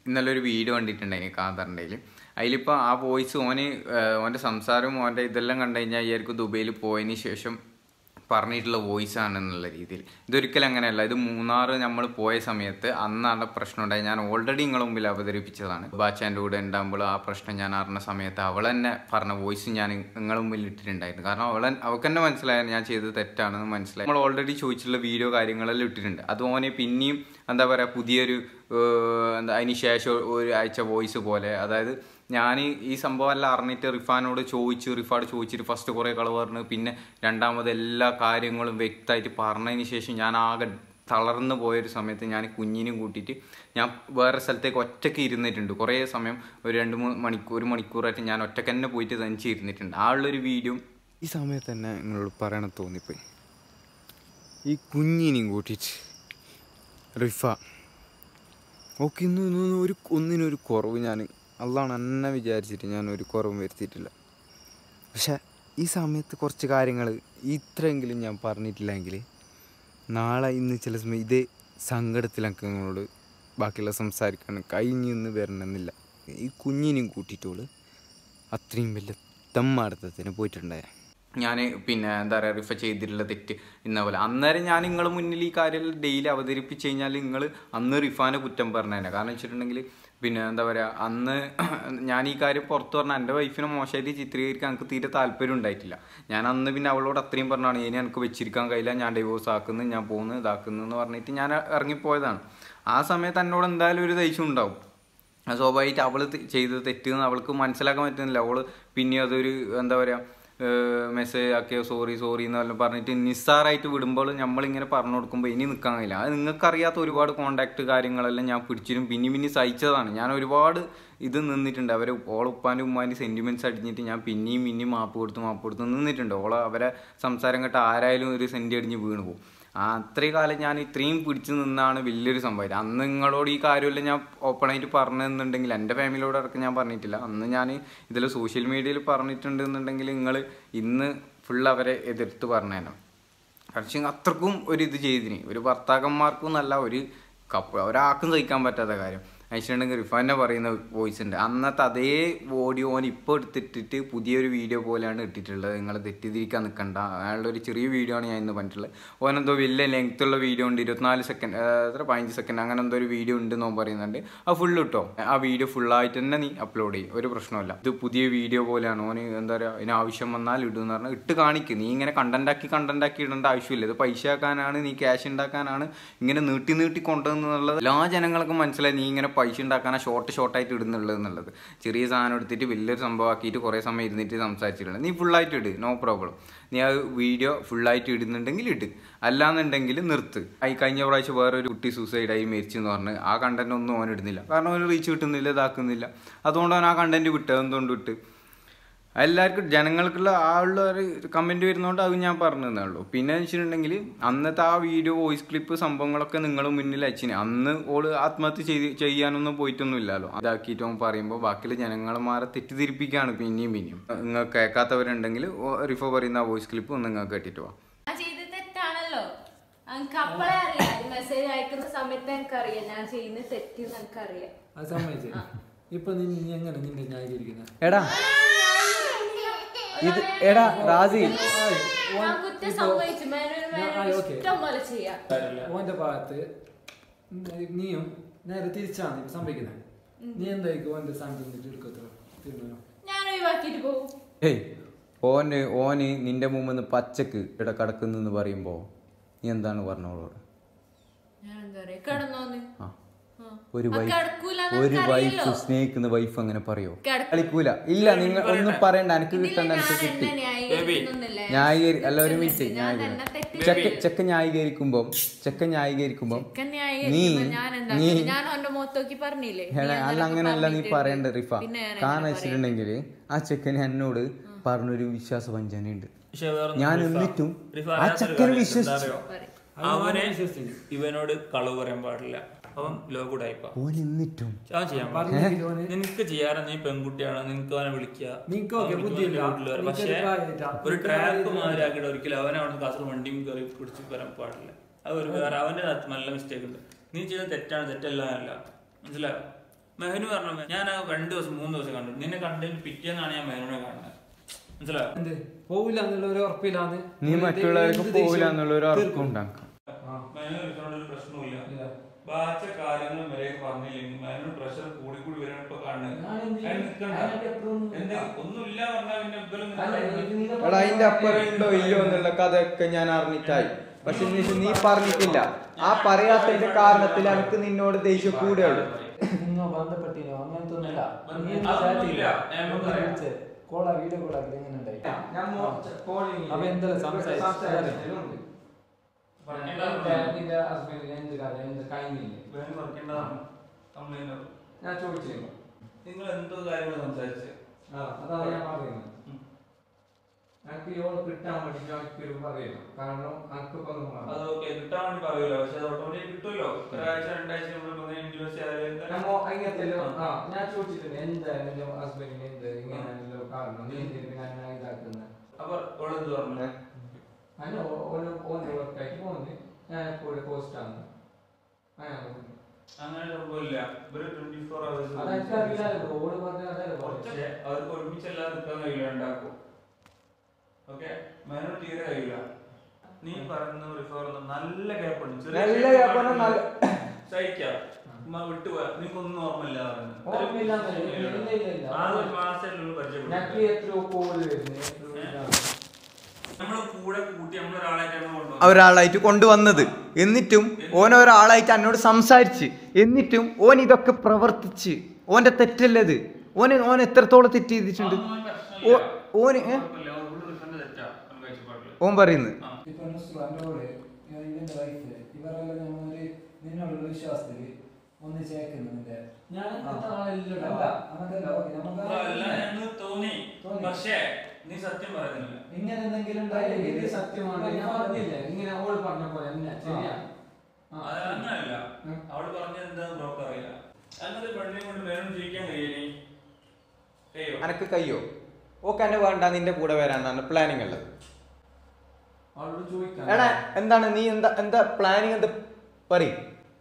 ഇന്നലെ ഒരു വീഡിയോ കണ്ടിട്ടുണ്ടായിന് കാന്തറിൻ്റെ അതിലിപ്പോൾ ആ വോയിസ് ഓന് ഏഹ്, ഓൻ്റെ സംസാരവും ഓൻ്റെ ഇതെല്ലാം കണ്ടു കഴിഞ്ഞാൽ വിചാരിക്കും ദുബൈയിൽ പോയതിന് ശേഷം പറഞ്ഞിട്ടുള്ള വോയിസ് ആണെന്നുള്ള രീതിയിൽ ഇതൊരിക്കലും അങ്ങനെയല്ല ഇത് മൂന്നാർ നമ്മൾ പോയ സമയത്ത് അന്നാണ് പ്രശ്നം ഉണ്ടായി ഞാൻ ഓൾറെഡി നിങ്ങളുടെ മുമ്പിൽ അവതരിപ്പിച്ചതാണ് ബാച്ചാൻ്റെ കൂടെ ഉണ്ടാകുമ്പോൾ ആ പ്രശ്നം ഞാൻ അറിഞ്ഞ സമയത്ത് അവൾ തന്നെ പറഞ്ഞ വോയിസ് ഞാൻ നിങ്ങളുടെ മുമ്പിൽ ഇട്ടിട്ടുണ്ടായിരുന്നു കാരണം അവൾ അവൾക്ക് തന്നെ മനസ്സിലായ ഞാൻ ചെയ്തത് തെറ്റാണെന്ന് മനസ്സിലായി നമ്മൾ ഓൾറെഡി ചോദിച്ചിട്ടുള്ള വീഡിയോ കാര്യങ്ങളെല്ലാം ഇട്ടിട്ടുണ്ട് അത് ഓനെ പിന്നെയും എന്താ പറയുക പുതിയൊരു ഏഹ്, എന്താ അതിന് ശേഷം ഒരു ആഴ്ച വോയിസ് പോലെ അതായത് ഞാൻ ഈ സംഭവം എല്ലാം അറിഞ്ഞിട്ട് റിഫാനോട് ചോദിച്ചു റിഫാട് ചോദിച്ചിട്ട് ഫസ്റ്റ് കുറേ കളവ് പറഞ്ഞു പിന്നെ രണ്ടാമത് എല്ലാ കാര്യങ്ങളും വ്യക്തമായിട്ട് പറഞ്ഞതിന് ശേഷം ഞാൻ ആകെ തളർന്നു പോയൊരു സമയത്ത് ഞാൻ കുഞ്ഞിനും കൂട്ടിയിട്ട് ഞാൻ വേറെ സ്ഥലത്തേക്ക് ഒറ്റയ്ക്ക് ഇരുന്നിട്ടുണ്ട് കുറേ സമയം ഒരു രണ്ട് മൂന്ന് മണിക്കൂർ ഒരു മണിക്കൂറായിട്ട് ഞാൻ ഒറ്റയ്ക്ക് തന്നെ പോയിട്ട് തനിച്ച് ഇരുന്നിട്ടുണ്ട് ആ ഉള്ളൊരു വീഡിയോ ഈ സമയത്ത് തന്നെ നിങ്ങളോട് പറയണം തോന്നിപ്പോയി ഈ കുഞ്ഞിനെയും കൂട്ടിയിട്ട് റിഫ ഓക്കെ ഇന്ന് ഇന്ന് ഒരു ഒന്നിനൊരു കുറവ് ഞാൻ അള്ളാണ് എന്നെ വിചാരിച്ചിട്ട് ഞാൻ ഒരു കുറവും വരുത്തിയിട്ടില്ല പക്ഷെ ഈ സമയത്ത് കുറച്ച് കാര്യങ്ങൾ ഇത്രയെങ്കിലും ഞാൻ പറഞ്ഞിട്ടില്ലെങ്കിൽ നാളെ ഇന്ന് ചില സമയം ഇതേ സങ്കടത്തിൽ എനിക്ക് നിങ്ങളോട് ബാക്കിയുള്ള സംസാരിക്കാൻ കഴിഞ്ഞെന്ന് വരണമെന്നില്ല ഈ കുഞ്ഞിനെയും കൂട്ടിയിട്ടോള് അത്രയും വലിയ തെമ്മാടത്തത്തിന് പോയിട്ടുണ്ടായ ഞാൻ പിന്നെ എന്താ പറയുക റിഫ ചെയ്തിട്ടുള്ള തെറ്റ് ഇന്ന പോലെ അന്നേരം ഞാൻ നിങ്ങളെ മുന്നിൽ ഈ കാര്യം ഡെയിലി അവതരിപ്പിച്ച് കഴിഞ്ഞാൽ നിങ്ങൾ അന്ന് റിഫാനെ കുറ്റം പറഞ്ഞതന്നെ കാരണം വെച്ചിട്ടുണ്ടെങ്കിൽ പിന്നെ എന്താ പറയുക അന്ന് ഞാൻ ഈ കാര്യം പുറത്ത് പറഞ്ഞാൽ എൻ്റെ വൈഫിനെ മോശമായിട്ട് ചിത്രീകരിക്കാൻ എനിക്ക് തീരെ താല്പര്യം ഉണ്ടായിട്ടില്ല ഞാൻ അന്ന് പിന്നെ അവളോട് അത്രയും പറഞ്ഞാണ് ഇനി എനിക്ക് വെച്ചിരിക്കാൻ കഴിയില്ല ഞാൻ ഡിവോഴ്സ് ആക്കുന്നു ഞാൻ പോകുന്നു ഇതാക്കുന്നു എന്ന് പറഞ്ഞിട്ട് ഞാൻ ഇറങ്ങിപ്പോയതാണ് ആ സമയത്ത് എന്നോട് എന്തായാലും ഒരു ദേഷ്യം ഉണ്ടാവും അത് സ്വാഭാവികമായിട്ട് അവൾ ചെയ്തത് തെറ്റെന്ന് അവൾക്ക് മനസ്സിലാക്കാൻ പറ്റുന്നില്ല അവള് പിന്നെ അതൊരു എന്താ പറയുക മെസ്സേജ് ആക്കിയോ സോറി സോറി എന്ന് വല്ലതും പറഞ്ഞിട്ട് നിസ്സാറായിട്ട് വിടുമ്പോൾ നമ്മളിങ്ങനെ പറഞ്ഞു കൊടുക്കുമ്പോൾ ഇനി നിൽക്കാൻ കഴിയില്ല അത് നിങ്ങൾക്കറിയാത്ത ഒരുപാട് കോണ്ടാക്ട് കാര്യങ്ങളെല്ലാം ഞാൻ പിടിച്ചിരും പിന്നെ പിന്നെ സഹിച്ചതാണ് ഞാൻ ഒരുപാട് ഇത് നിന്നിട്ടുണ്ട് അവരെ ഓളെ ഉപ്പാൻ്റെ ഉമ്മാൻ്റെ സെൻറ്റിമെൻറ്റ്സ് അടിഞ്ഞിട്ട് ഞാൻ പിന്നെയും പിന്നെയും മാപ്പ് കൊടുത്ത് മാപ്പ് കൊടുത്ത് നിന്നിട്ടുണ്ട് ഓളെ അവരെ സംസാരം കേട്ട് ആരായാലും ഒരു സെൻറ്റി അടിഞ്ഞ് വീണ് പോകും ആ അത്രയും കാലം ഞാൻ ഇത്രയും പിടിച്ചു നിന്നാണ് വലിയൊരു സംഭവം അന്ന് നിങ്ങളോട് ഈ കാര്യമെല്ലാം ഞാൻ ഓപ്പണായിട്ട് പറഞ്ഞെന്നുണ്ടെങ്കിൽ എൻ്റെ ഫാമിലിയോട് അടക്കം ഞാൻ പറഞ്ഞിട്ടില്ല അന്ന് ഞാൻ ഇതിൽ സോഷ്യൽ മീഡിയയിൽ പറഞ്ഞിട്ടുണ്ട് എന്നുണ്ടെങ്കിൽ നിങ്ങൾ ഇന്ന് ഫുൾ അവരെ എതിർത്ത് പറഞ്ഞേനെ പക്ഷേ അത്രക്കും ഒരു ഇത് ചെയ്തിന് ഒരു ഭർത്താക്കന്മാർക്കും നല്ല ഒരു കപ്പ് ഒരാൾക്കും സഹിക്കാൻ പറ്റാത്ത കാര്യം അയച്ചിട്ടുണ്ടെങ്കിൽ റിഫാൻ്റെ പറയുന്ന വോയിസ് ഉണ്ട് അന്നത്തെ അതേ ഓഡിയോ ഓൻ ഇപ്പോൾ എടുത്തിട്ടിട്ട് പുതിയൊരു വീഡിയോ പോലെയാണ് ഇട്ടിട്ടുള്ളത് നിങ്ങൾ തെറ്റിദ്ധരിക്കാൻ നിൽക്കണ്ട അയാളുടെ ഒരു ചെറിയ വീഡിയോ ആണ് ഞാൻ ഇന്ന് പറഞ്ഞിട്ടുള്ളത് ഓനെന്തോ വലിയ ലെങ്ത് ഉള്ള വീഡിയോ ഉണ്ട് ഇരുപത്തിനാല് സെക്കൻഡ് എത്ര പതിനഞ്ച് സെക്കൻഡ് അങ്ങനെ എന്തോ ഒരു വീഡിയോ ഉണ്ട് എന്നോ പറയുന്നുണ്ട് അത് ഫുൾ ഇട്ടോ ആ വീഡിയോ ഫുള്ളായിട്ട് തന്നെ നീ അപ്ലോഡ് ചെയ്യും ഒരു പ്രശ്നമല്ല ഇത് പുതിയ വീഡിയോ പോലെയാണ് ഓന് എന്താ പറയുക അതിന് ആവശ്യം വന്നാൽ ഇടും എന്ന് പറഞ്ഞാൽ ഇട്ട് കാണിക്ക് നീ ഇങ്ങനെ കണ്ടന്റ് ആക്കി കണ്ടന്റ് ആക്കി ഇടേണ്ട ആവശ്യമില്ല ഇത് പൈസ ആക്കാനാണ് നീ ക്യാഷ് ഉണ്ടാക്കാനാണ് ഇങ്ങനെ നീട്ടി നീട്ടി കൊണ്ടുവന്നുള്ളത് എല്ലാ ജനങ്ങൾക്കും മനസ്സിലായി നീ ഇങ്ങനെ പൈസ ഉണ്ടാക്കാനാ ഷോർട്ട് ഷോർട്ടായിട്ട് ഇടുന്നുള്ളത് എന്നുള്ളത് ചെറിയ സാധനം എടുത്തിട്ട് വലിയൊരു സംഭവം ആക്കിയിട്ട് കുറേ സമയം ഇരുന്നിട്ട് സംസാരിച്ചിട്ടുണ്ട് നീ ഫുള്ളായിട്ട് ഇട് നോ പ്രോബ്ലം നീ ആ വീഡിയോ ഫുള്ളായിട്ട് ഇടുന്നുണ്ടെങ്കിൽ ഇട് അല്ലാന്നുണ്ടെങ്കിൽ നിർത്ത് ഈ കഴിഞ്ഞ പ്രാവശ്യം വേറൊരു കുട്ടി സൂസൈഡായി മരിച്ചെന്ന് പറഞ്ഞ് ആ കണ്ടന്റ് ഒന്നും ഓൻ ഇടുന്നില്ല കാരണം അവന് റീച്ച് കിട്ടുന്നില്ല ഇതാക്കുന്നില്ല അതുകൊണ്ട് അവൻ ആ കണ്ടന്റ് വിട്ട് എന്തുകൊണ്ട് വിട്ട് എല്ലാവർക്കും ജനങ്ങൾക്കുള്ള ആ ഉള്ള ഒരു കമൻറ്റ് വരുന്നതുകൊണ്ട് അത് ഞാൻ പറഞ്ഞു തന്നേ ഉള്ളൂ പിന്നെ വെച്ചിട്ടുണ്ടെങ്കിൽ അന്നത്തെ ആ വീഡിയോ വോയിസ് ക്ലിപ്പ് സംഭവങ്ങളൊക്കെ നിങ്ങൾ മുന്നിൽ അയച്ചിന് അന്ന് ഓള് ആത്മഹത്യ ചെയ്ത് ചെയ്യാനൊന്നും പോയിട്ടൊന്നും ഇല്ലല്ലോ അതാക്കിയിട്ട് അവൻ പറയുമ്പോൾ ബാക്കിയുള്ള ജനങ്ങളമാരെ തെറ്റിദ്ധരിപ്പിക്കുകയാണ് പിന്നെയും പിന്നെയും നിങ്ങൾ കേൾക്കാത്തവരുണ്ടെങ്കിൽ ഓ- റിഫോ പറയുന്ന ആ വോയിസ് ക്ലിപ്പ് ഒന്ന് നിങ്ങൾക്ക് കേട്ടിട്ട് പോവാം ഞാൻ ചെയ്തത് തെറ്റാണല്ലോ എനിക്ക് അപ്പളേ അറിയാം മെസ്സേജ് അയക്കുന്ന സമയത്ത് എനിക്കറിയാം ഞാൻ ചെയ്യുന്ന തെറ്റ് എനിക്കറിയാം അത് സമ്മതിച്ചു ഇപ്പൊ നീ നീ എങ്ങനെ നിന്നെ ന്യായീകരിക്കുന്നത് എടാ ഇത് എടാ റാസി ഞാൻ കുറ്റം സംഭവിച്ചു മേനോന് മേനോന് ഓക്കെ ഇഷ്ടം പോലെ ചെയ്യാം ഓന്റെ ഭാഗത്ത് നീയും നേരെ തിരിച്ചാണ് ഇപ്പൊ സംഭവിക്കുന്നത് നീ എന്തായിരിക്കും ഓന്റെ സ്ഥാനത്ത് നിന്നിട്ട് എടുക്കത്ര തീരുമാനം ഞാൻ ഒഴിവാക്കിയിട്ട് പോകും ഏയ് ഓന് ഓന് നിന്റെ മുമ്പിൽ നിന്ന് പച്ചക്ക് ഇവിടെ കിടക്കുന്നെന്ന് പറയുമ്പോൾ നീ എന്താണ് പറഞ്ഞോളോട് ഞാൻ എന്താ പറയാ കിടന്നോന്ന് ആ ആ. ഒരു അത് വൈഫ് കിടക്കൂലെന്ന് ഒരു വൈഫ് എനിക്കറിയാലോ. സ്നേഹിക്കുന്ന വൈഫ് അങ്ങനെ പറയോ കിടക്ക- കളിക്കൂല ഇല്ല നിങ്ങൾ ഒന്നും പറയണ്ട എനിക്ക് കിട്ടണ്ട എനിക്ക് ഞാൻ കിട്ടി എന്നെ ന്യായീകരിക്കുന്നൊന്നുമില്ല. ന്യായീകരി അല്ല ഒരു മിനിറ്റ് ഞാൻ ന്യായീകരി തന്നെ തെറ്റ് ചെക്ക ചെക്ക ന്യായീകരിക്കുമ്പോ ചെക്ക ന്യായീകരിക്കുമ്പോ ചെക്കൻ നീ ന്യായീകരിക്കുമ്പോ ഞാൻ എന്താ നീ ഞാൻ അവന്റെ മുഖത്ത് നോക്കി പറഞ്ഞില്ലേ നീ എടാ, അല്ല അങ്ങനൊക്കെ അങ്ങനെയല്ല നീ പറഞ്ഞിട്ടുണ്ട്. പറയണ്ട റിഫ പിന്നെ ഞാൻ കാരണം എങ്ങനെ വെച്ചിട്ടുണ്ടെങ്കിൽ ആ ചെക്കന് എന്നോട് പറഞ്ഞൊരു വിശ്വാസ വഞ്ചനയുണ്ട് പക്ഷെ വേറൊന്നും ഞാൻ റിഫ- എന്നിട്ടും റിഫ ആ അറിയാത്തൊരു ചെക്കനെ കാര്യം എന്താ വിശ്വസിച്ചു അറിയോ? പറയും. അവനെ ഇവനോട് കളവ് പറയാൻ പാടില്ല അവൻ ലോകൂടായിപ്പ ഓൻ എന്നിട്ടും അവൻ ചെയ്യാൻ പാടില്ല പറഞ്ഞെങ്കിൽ ഓന് നിനക്ക് ചെയ്യാറ് നീ പെൺകുട്ടിയാണ് നിനക്ക് അവനെ വിളിക്കുക നിനക്ക് ഓക്കേ, അവൻ ബുദ്ധിയില്ല. വിളിച്ച് വീട്ടിൽ വരാം. പക്ഷേ നിനക്കൊരു പ്രായമായിട്ടാ. ഒരു നിനക്ക് ട്രാപ്പ് പ്രായമായിട്ട് മാതിരിയാക്കിയിട്ട് ഒരിക്കലും അവനെ അവിടെ കാസർഗോഡ് വണ്ടിയും കയറി പിടിച്ച് വരാൻ പാടില്ല അത് ഒരു വേറെ അവന്റെ ഭാഗത്ത് നല്ല മിസ്റ്റേക്ക് ഉണ്ട് നീ ചെയ്യുന്ന തെറ്റാണ് തെറ്റല്ല അല്ല മനസ്സിലായോ മെഹനു പറഞ്ഞു ഞാൻ ആ രണ്ട് ദിവസം മൂന്ന് ദിവസം കണ്ടു നിന്നെ കണ്ടതിന് പിറ്റേന്നാണ് ഞാൻ മെഹനുനെ കാണുന്നത് മനസ്സിലായോ എന്ത് പോവില്ല എന്നുള്ള ഒരു ഉറപ്പില്ലാന്ന് നീ മറ്റുള്ളവർക്ക് എന്ത് പോവില്ല ദേഷ്യം എന്നുള്ള ഒരു തീർക്കും. ഉറപ്പ് ഉണ്ടാക്കാം മെഹനു ഒരു പ്രശ്നമില്ല ഇല്ല. ബാച്ച കാര്യങ്ങൾ വരെ പറഞ്ഞില്ലെങ്കിൽ മെഹനു പ്രഷർ കൂടി കൂടി വരാണ് ഇപ്പൊ കാണുന്നത് ഞാൻ എന്ത് ചെയ്യും? അതിന് നിൽക്കണ്ട. അതിനൊക്കെ എപ്പോഴും എന്ത് ഒന്നുമില്ല പറഞ്ഞാൽ പിന്നെ ഇവരൊന്നും അല്ല, ഇത് നീ എടാ അതിന്റെ അപ്പുറം ഉണ്ടോ ഇല്ലയോ എന്നുള്ള കഥയൊക്കെ ഞാൻ അറിഞ്ഞിട്ടായി പക്ഷെ എന്നിട്ട് നീ പറഞ്ഞിട്ടില്ല ആ പറയാത്തതിന്റെ കാരണത്തിൽ എനിക്ക് നിന്നോട് ദേഷ്യം കൂടുകയുള്ളൂ നിന്നോ ബന്ധപ്പെട്ടിനോ അങ്ങനത്തെ ഒന്നുമില്ല ബന്ധ- നീ അതൊന്നുമില്ല. chat ഞാൻ ചെയ്തോ? പറയാം. വിളിച്ച് കോളാ വീഡിയോ കോളാക്കി എങ്ങനെ ഉണ്ടായി അപ്പൊ എന്താ സംസാരിച്ചു നിന്റെ ഹസ്ബൻഡിന് എന്ത് കഥ എന്ത് കഴിഞ്ഞില്ലേ മെഹനു വർക്കേണ്ടതാണ് കംപ്ലൈന്റ് ഞാൻ ചോദിച്ചു നിങ്ങൾ എന്തോ കാര്യങ്ങൾ സംസാരിച്ച് ആ അതാണ് ഞാൻ പറയുന്നത് എനിക്ക് ഇവള് കിട്ടാൻ വേണ്ടി എനിക്കൊരു പറയുന്നു കാരണം എനിക്ക് ഇപ്പൊ ഒന്നും വേണ്ട. അത് ഓക്കെ കിട്ടാൻ വേണ്ടി പറയൂല പക്ഷെ അത് ഓട്ടോമാറ്റിക് കിട്ടുമല്ലോ ഒരാഴ്ച രണ്ടാഴ്ച നമ്മൾ ഇൻഡ്യൂസ് നമ്മ അങ്ങനത്തെ ഒരു- ആ, ഞാൻ ചോദിച്ചിട്ടുണ്ട് എന്താ നിന്റെ ഹസ്ബൻഡിന് എന്ത് ഇങ്ങനെയാണല്ലോ കാരണം നീ എന്തിനാ ഞാൻ ഇതാക്കുന്നത് അപ്പൊ ഓളെന്ത് പറഞ്ഞു അങ്ങനെ ഓരോ ഓരോ വർക്കായിട്ട് പോകുന്നത് ഞാൻ എപ്പോഴും പോസ്റ്റ് ആണ് അങ്ങനെ അങ്ങനെ സംഭവമില്ല ഇവര് ട്വന്റി ഫോർ അവേഴ്സ് അതെനിക്ക് അറിയില്ലായിരുന്നു ഓട് പറഞ്ഞ അതല്ലേ പക്ഷേ അവർക്ക് ഒരുമിച്ചെല്ലാം നിൽക്കാൻ കഴിയില്ല ഉണ്ടാക്കും ഓക്കെ മേനോട് തീരെ കഴിയില്ല നീ പറയുന്ന റിഫോർ നല്ല ഗ്യാപ്പുണ്ട് നല്ല gap ആണ്, നല്ല- സഹിക്കാം ഉമ്മ വിട്ടുപോയാ നിനക്കൊന്നും ഓർമ്മയില്ല ഓർമ്മയില്ല എന്നല്ല, ഇല്ല, ഇല്ല, ഇല്ല, ഇല്ല. ആ ഒരു മാസത്തിനുള്ളിൽ ഞങ്ങൾക്ക് പരിചയപ്പെട്ടു എത്രയോ കോള് വരുന്നു എത്രയോ ഇതാണ്. നമ്മളെ കൂടെ കൂട്ടി നമ്മളൊരാളായിട്ട് നമ്മൾ കൊണ്ടുവന്നു ഒരാളായിട്ട് കൊണ്ടുവന്നത് എന്നിട്ടും ഓൻ ഒരാളായിട്ട് എന്നോട് സംസാരിച്ച് എന്നിട്ടും ഓൻ ഇതൊക്കെ പ്രവർത്തിച്ച് ഓന്റെ തെറ്റല്ലത് ഓന് ഓൻ എത്രത്തോളം തെറ്റ് ചെയ്തിട്ടുണ്ട് ഓ- ഓന് ഏ? ഓൻ പറയുന്നത് ഇപ്പൊ നുസ്രു എന്നോട് ഇവന്റെ വൈഫ് ഇവരെല്ലാം നമ്മളൊരു നിന്നോടുള്ള വിശ്വാസത്തില് ഒന്ന് ചേക്കുന്നുണ്ട് ഞാൻ അങ്ങനത്തെ ആളല്ലല്ലോ. അല്ല, അങ്ങനത്തെ ഓക്കേ, നമുക്ക് തോന്നി തോന്നി. പക്ഷേ നീ സത്യം പറയുന്നില്ല ഇങ്ങനെ എന്തെങ്കിലും ഉണ്ടായില്ലെങ്കിൽ ഇത് സത്യമാണ് ഞാൻ പറഞ്ഞില്ലേ ഇങ്ങനെ ഓൾ പറഞ്ഞ പോലെ തന്നെ ശരിയാ ആ. അത് അങ്ങനല്ല ഉം. അവള് പറഞ്ഞത് എന്താന്ന് ബ്രോക്ക് അറിയില്ല അങ്ങനത്തെ പെണ്ണിനെ കൊണ്ട് വേണം ജീവിക്കാൻ കഴിയണേ കഴിയോ അനക്ക് കയ്യോ ഓക്കെ എന്നെ വേണ്ട നിന്റെ കൂടെ വരാനാണ് പ്ലാനിങ് ഉള്ളത് അവളോട് ചോദിക്കാം എടാ എന്താണ് നീ എന്താ എന്താ പ്ലാനിങ് എന്താ പറയും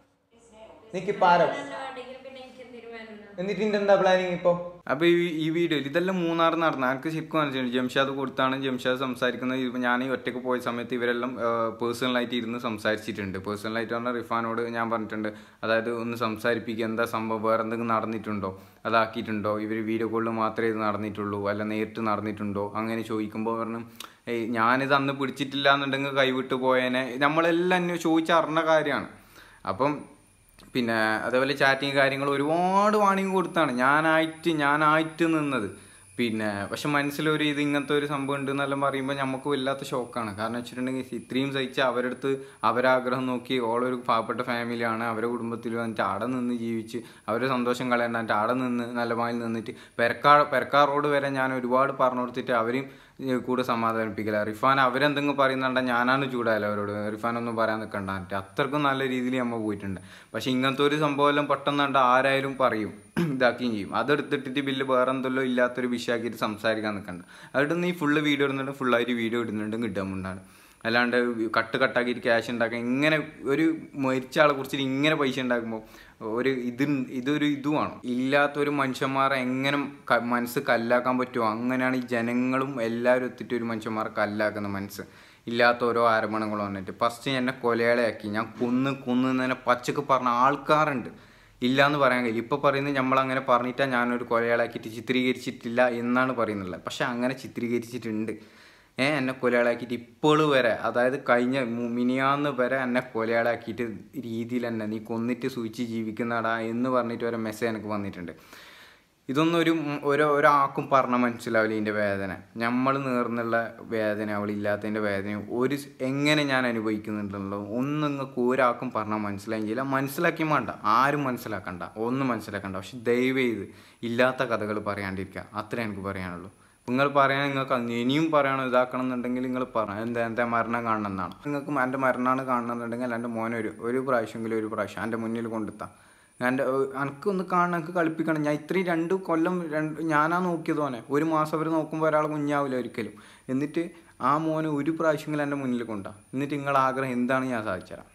നിക്ക് പാരം പിന്നെ എനിക്ക് എന്തിനു വേണം എന്നിട്ട് ഇതിന്റെ എന്താ പ്ലാനിങ് ഇപ്പോ അപ്പൊ ഈ ഈ വീഡിയോയിൽ ഇതെല്ലാം മൂന്നാർ നടന്ന എനിക്ക് ശരിക്കും മനസ്സിലായി ജംഷാദ് കൊടുത്താണ് ജംഷാദ് സംസാരിക്കുന്നത് ഇപ്പൊ ഞാൻ ഈ ഒറ്റയ്ക്ക് പോയ സമയത്ത് ഇവരെല്ലാം പേഴ്സണലായിട്ട് ഇരുന്ന് സംസാരിച്ചിട്ടുണ്ട് പേഴ്സണലായിട്ട് പറഞ്ഞാൽ റിഫാനോട് ഞാൻ പറഞ്ഞിട്ടുണ്ട് അതായത് ഒന്ന് സംസാരിപ്പിക്കുക എന്താ സംഭവം വേറെ എന്തെങ്കിലും നടന്നിട്ടുണ്ടോ അതാക്കിയിട്ടുണ്ടോ ഇവർ വീഡിയോ കോളിൽ മാത്രമേ ഇത് നടന്നിട്ടുള്ളൂ അല്ല നേരിട്ട് നടന്നിട്ടുണ്ടോ അങ്ങനെ ചോദിക്കുമ്പോൾ പറഞ്ഞു ഏയ് ഞാനിത് അന്ന് പിടിച്ചിട്ടില്ല എന്നുണ്ടെങ്കിൽ കൈവിട്ട് പോയേനെ നമ്മളെല്ലാം അന്വ ചോദിച്ചറിഞ്ഞ കാര്യമാണ് അപ്പം പിന്നെ അതേപോലെ ചാറ്റിങ് കാര്യങ്ങൾ ഒരുപാട് വാണിംഗ് കൊടുത്താണ് ഞാനായിട്ട് ഞാനായിട്ട് നിന്നത് പിന്നെ പക്ഷെ മനസ്സിലൊരു ഇത് ഇങ്ങനത്തെ ഒരു സംഭവം ഉണ്ട് എന്നെല്ലാം പറയുമ്പോൾ നമുക്ക് വല്ലാത്ത ഷോക്കാണ് കാരണം വെച്ചിട്ടുണ്ടെങ്കിൽ ഇത്രയും സഹിച്ച് അവരുടെ അടുത്ത് അവരാഗ്രഹം നോക്കി ഓളൊരു പാവപ്പെട്ട ഫാമിലിയാണ് അവരുടെ കുടുംബത്തിൽ വന്നിട്ട് അവിടെ നിന്ന് ജീവിച്ച് അവരുടെ സന്തോഷം കളയണ്ടായിട്ട് അവിടെ നിന്ന് നിലവായിൽ നിന്നിട്ട് പെരക്കാ പെരക്കാറോട് വരെ ഞാൻ ഒരുപാട് പറഞ്ഞു കൊടുത്തിട്ട് അവരെയും ഏ, കൂടെ സമാധാനിപ്പിക്കില്ല റിഫാൻ അവരെന്തെങ്കിലും പറയുന്നുണ്ട ഞാനാണ് ചൂടായാലും അവരോട് റിഫാൻ ഒന്നും പറയാൻ നിൽക്കണ്ട അത്രക്കും നല്ല രീതിയിൽ നമ്മൾ പോയിട്ടുണ്ട് പക്ഷെ ഇങ്ങനത്തെ ഒരു സംഭവം എല്ലാം പെട്ടെന്ന് കണ്ട ആരായാലും പറയും ഇതാക്കുകയും ചെയ്യും അതെടുത്തിട്ടിട്ട് ബില്ല് വേറെ എന്തെല്ലോ ഇല്ലാത്തൊരു വിഷയമാക്കിയിട്ട് സംസാരിക്കാൻ നിൽക്കണ്ട അതുകൊണ്ട് നീ ഫുള്ള് വീഡിയോ ഇടുന്നുണ്ട് ഫുള്ളായിട്ട് വീഡിയോ ഇടുന്നുണ്ട് കിട്ടാമുണ്ടാണ് അല്ലാണ്ട് കട്ട് കട്ടാക്കിയിട്ട് ക്യാഷ് ഉണ്ടാക്കാൻ ഇങ്ങനെ ഒരു മരിച്ച ആളെ കുറിച്ചിട്ട് ഇങ്ങനെ പൈസ ഉണ്ടാക്കുമ്പോൾ ഒരു ഇത് ഇതൊരു ഇതുമാണ് ഇല്ലാത്ത ഒരു മനുഷ്യന്മാരെ എങ്ങനെ ക- മനസ്സ് കല്ലാക്കാൻ പറ്റുമോ അങ്ങനെയാണ് ഈ ജനങ്ങളും എല്ലാവരും എത്തിയിട്ട് ഒരു മനുഷ്യന്മാരെ കല്ലാക്കുന്ന മനസ്സ് ഇല്ലാത്ത ഓരോ ആരോപണങ്ങൾ വന്നിട്ട് ഫസ്റ്റ് എന്നെ കൊലയാളിയാക്കി ഞാൻ കൊന്ന് കൊന്ന് തന്നെ പച്ചക്ക് പറഞ്ഞ ആൾക്കാരുണ്ട് ഇല്ല എന്ന് പറയാൻ കഴിയും ഇപ്പൊ പറയുന്നത് നമ്മൾ അങ്ങനെ പറഞ്ഞിട്ടാ ഞാനൊരു കൊലയാളാക്കിയിട്ട് ചിത്രീകരിച്ചിട്ടില്ല എന്നാണ് പറയുന്നത് പക്ഷെ അങ്ങനെ ചിത്രീകരിച്ചിട്ടുണ്ട് ഏ എന്നെ കൊലയാളാക്കിയിട്ട് ഇപ്പോൾ വരെ അതായത് കഴിഞ്ഞ മു- മിനിയാന്ന് വരെ എന്നെ കൊലയാളാക്കിയിട്ട് രീതിയിൽ തന്നെ നീ കൊന്നിട്ട് സൂചിച്ച് ജീവിക്കുന്നടാ എന്ന് പറഞ്ഞിട്ട് ഒരു മെസ്സേജ് എനിക്ക് വന്നിട്ടുണ്ട് ഇതൊന്നും ഒരു ഉം ഒരു ഒരാൾക്കും പറഞ്ഞ മനസ്സിലാവില്ല ഇതിൻ്റെ വേദന നമ്മൾ നേർന്നുള്ള വേദന അവളില്ലാത്തതിൻ്റെ വേദന ഒരു സ് എങ്ങനെ ഞാൻ അനുഭവിക്കുന്നുണ്ടല്ലോ ഒന്നും നിങ്ങൾക്ക് ഒരാൾക്കും പറഞ്ഞാൽ മനസ്സിലായെങ്കില്ല മനസ്സിലാക്കി വേണ്ട ആരും മനസ്സിലാക്കണ്ട ഒന്നും മനസ്സിലാക്കണ്ട പക്ഷെ ദയവ് ചെയ്ത് ഇല്ലാത്ത കഥകൾ പറയാണ്ടിരിക്കുക അത്രേ എനിക്ക് പറയാനുള്ളൂ നിങ്ങൾ പറയാൻ നിങ്ങൾക്ക് അന്ന് ഇനിയും പറയണം ഇതാക്കണം എന്നുണ്ടെങ്കിൽ നിങ്ങൾ പറ എന്താ എന്താ മരണം കാണണം എന്നാണ് നിങ്ങൾക്ക് എൻ്റെ മരണമാണ് കാണണമെന്നുണ്ടെങ്കിൽ എൻ്റെ മോനെ ഒരു ഒരു പ്രാവശ്യമെങ്കിലും ഒരു പ്രാവശ്യം എൻ്റെ മുന്നിൽ കൊണ്ടെത്താം എൻ്റെ എനിക്കൊന്ന് കാണണം എനിക്ക് കളിപ്പിക്കണം ഞാൻ ഇത്രയും രണ്ട് കൊല്ലം രണ്ട് ഞാനാ നോക്കിയത് മോനെ ഒരു മാസം അവർ നോക്കുമ്പോൾ ഒരാൾ കുഞ്ഞാവില്ല ഒരിക്കലും എന്നിട്ട് ആ മോനെ ഒരു പ്രാവശ്യമെങ്കിലും എൻ്റെ മുന്നിൽ കൊണ്ടാ എന്നിട്ട് നിങ്ങളെ ആഗ്രഹം എന്താണ് ഞാൻ സാധിച്ചുതരാം